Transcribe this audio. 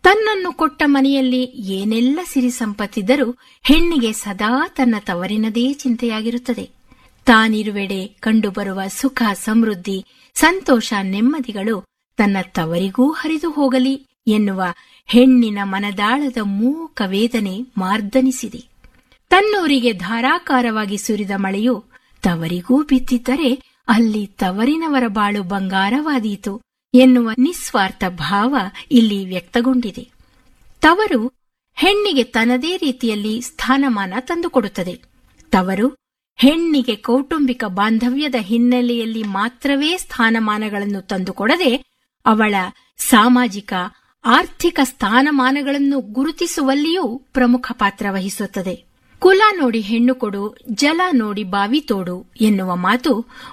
ತನ್ನನ್ನು ಕೊಟ್ಟ ಮನೆಯಲ್ಲಿ ಏನೆಲ್ಲ ಸಿರಿ ಸಂಪತ್ತಿದ್ದರೂ ಹೆಣ್ಣಿಗೆ ಸದಾ ತನ್ನ ತವರಿನದೇ ಚಿಂತೆಯಾಗಿರುತ್ತದೆ ತಾನಿರುವೆಡೆ ಕಂಡುಬರುವ ಸುಖ ಸಮೃದ್ಧಿ ಸಂತೋಷ ನೆಮ್ಮದಿಗಳು ತನ್ನ ತವರಿಗೂ ಹರಿದು ಹೋಗಲಿ ಎನ್ನುವ ಹೆಣ್ಣಿನ ಮನದಾಳದ ಮೂಕ ವೇದನೆ ಮಾರ್ದನಿಸಿದೆ ತನ್ನೂರಿಗೆ ಧಾರಾಕಾರವಾಗಿ ಸುರಿದ ಮಳೆಯು ತವರಿಗೂ ಬಿದ್ದಿದ್ದರೆ ಅಲ್ಲಿ ತವರಿನವರ ಬಾಳು ಬಂಗಾರವಾದೀತು ಎನ್ನುವ ನಿಸ್ವಾರ್ಥ ಭಾವ ಇಲ್ಲಿ ವ್ಯಕ್ತಗೊಂಡಿದೆ ತವರು ಹೆಣ್ಣಿಗೆ ತನ್ನದೇ ರೀತಿಯಲ್ಲಿ ಸ್ಥಾನಮಾನ ತಂದುಕೊಡುತ್ತದೆ ತವರು ಹೆಣ್ಣಿಗೆ ಕೌಟುಂಬಿಕ ಬಾಂಧವ್ಯದ ಹಿನ್ನೆಲೆಯಲ್ಲಿ ಮಾತ್ರವೇ ಸ್ಥಾನಮಾನಗಳನ್ನು ತಂದುಕೊಡದೆ ಅವಳ ಸಾಮಾಜಿಕ ಆರ್ಥಿಕ ಸ್ಥಾನಮಾನಗಳನ್ನು ಗುರುತಿಸುವಲ್ಲಿಯೂ ಪ್ರಮುಖ ಪಾತ್ರ ವಹಿಸುತ್ತದೆ ಕುಲ ನೋಡಿ ಹೆಣ್ಣು ಕೊಡು ಜಲ ನೋಡಿ ಬಾವಿ ತೋಡು ಎನ್ನುವ ಮಾತು